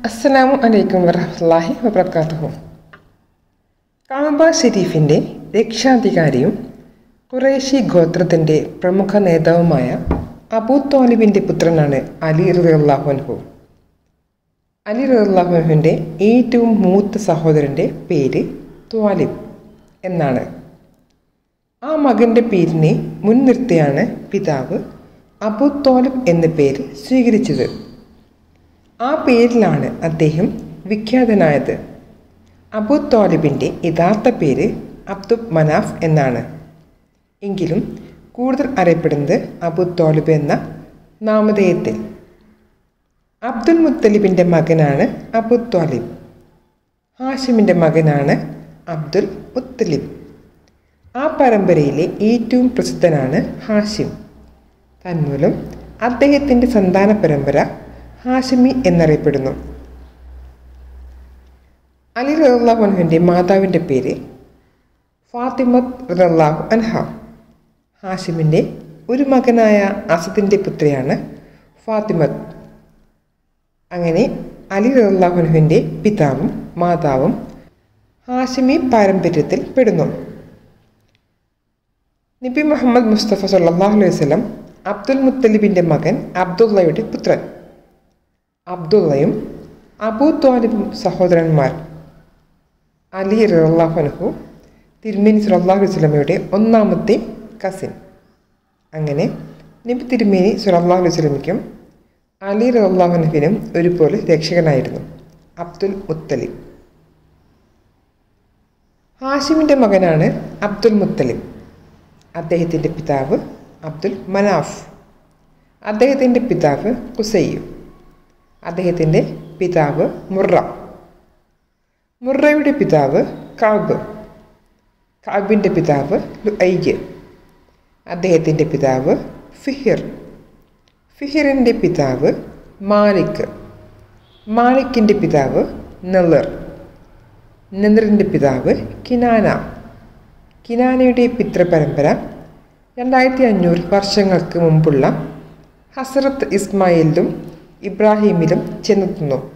അസ്സലാമു അലൈക്കും വറഹ്മത്തുള്ളാഹി വബർക്കാത്തുഹു കാബ ഷെരീഫിൻ്റെ രക്ഷാധികാരിയും ഖുറേഷി ഗോത്രത്തിൻ്റെ പ്രമുഖ നേതാവുമായ അബൂ തോലിബിൻ്റെ പുത്രനാണ് അലി റളിയല്ലാഹു അൻഹു അലി റളിയല്ലാഹു അൻഹുവിൻ്റെ ഏറ്റവും മൂത്ത സഹോദരൻ്റെ പേര് ത്വാലിബ് എന്നാണ് ആ മകൻ്റെ പേരിനെ മുൻനിർത്തിയാണ് പിതാവ് അബൂ തോലിബ് എന്ന പേര് സ്വീകരിച്ചത് ആ പേരിലാണ് അദ്ദേഹം വിഖ്യാതനായത് അബൂ തോലിബിൻ്റെ യഥാർത്ഥ പേര് അബ്ദു മനാഫ് എന്നാണ് എങ്കിലും കൂടുതൽ അറിയപ്പെടുന്നത് അബൂ തോലിബ് എന്ന നാമധേയത്തിൽ അബ്ദുൽ മുത്തലിബിൻ്റെ മകനാണ് അബൂ തോലിബ് ഹാഷിമിൻ്റെ മകനാണ് അബ്ദുൽ മുത്തലിബ് ആ പരമ്പരയിലെ ഏറ്റവും പ്രസിദ്ധനാണ് ഹാഷിം തന്മൂലം അദ്ദേഹത്തിൻ്റെ സന്താന പരമ്പര ഹാഷിമി എന്നറിയപ്പെടുന്നു അലി റഹ്ലാഹുൻഹുവിൻ്റെ മാതാവിൻ്റെ പേര് ഫാത്തിമത്ത് റഹ്ലാഹു അൻഹ ഹാഷിമിൻ്റെ ഒരു മകനായ അസദിൻ്റെ പുത്രിയാണ് ഫാത്തിമത്ത് അങ്ങനെ അലി റഹ്ലാഹുൻഹുവിൻ്റെ പിതാവും മാതാവും ഹാഷിമി പാരമ്പര്യത്തിൽ പെടുന്നു നബി മുഹമ്മദ് മുസ്തഫ സല്ലാഹു അലൈഹി വസല്ലം അബ്ദുൽ മുത്തലിബിൻ്റെ മകൻ അബ്ദുള്ളയുടെ പുത്രൻ അബ്ദുള്ളയും അബൂ ത്വാലിബും സഹോദരന്മാർ അലി റഹ്ലാഹുനഹു തിരുമേനി സുലല്ലാഹു വസ്ലമയുടെ ഒന്നാമത്തെ കസിൻ അങ്ങനെ നബി തിരുമേനി സുലല്ലാഹു വസ്ലമിക്കും അലി റഹ്ലാഹുനഹുവിനും ഒരുപോലെ രക്ഷകനായിരുന്നു അബ്ദുൽ മുത്തലിബ് ഹാഷിമിൻ്റെ മകനാണ് അബ്ദുൽ മുത്തലിബ് അദ്ദേഹത്തിൻ്റെ പിതാവ് അബ്ദുൽ മനാഫ് അദ്ദേഹത്തിൻ്റെ പിതാവ് കുസയ്യു അദ്ദേഹത്തിൻ്റെ പിതാവ് മുറ മുറയുടെ പിതാവ് കാബ് കാബിൻ്റെ പിതാവ് ലുഐജ് അദ്ദേഹത്തിൻ്റെ പിതാവ് ഫിഹിർ ഫിഹിറിൻ്റെ പിതാവ് മാലിക് മാലിക്കിൻ്റെ പിതാവ് നെളർ നെളറിൻ്റെ പിതാവ് കിനാന കിനാനയുടെ പിതൃപരമ്പര രണ്ടായിരത്തി അഞ്ഞൂറ് വർഷങ്ങൾക്ക് മുമ്പുള്ള ഹസരത്ത് ഇസ്മായിലിലും ഇബ്രാഹിമിലും ചെന്നെത്തുന്നു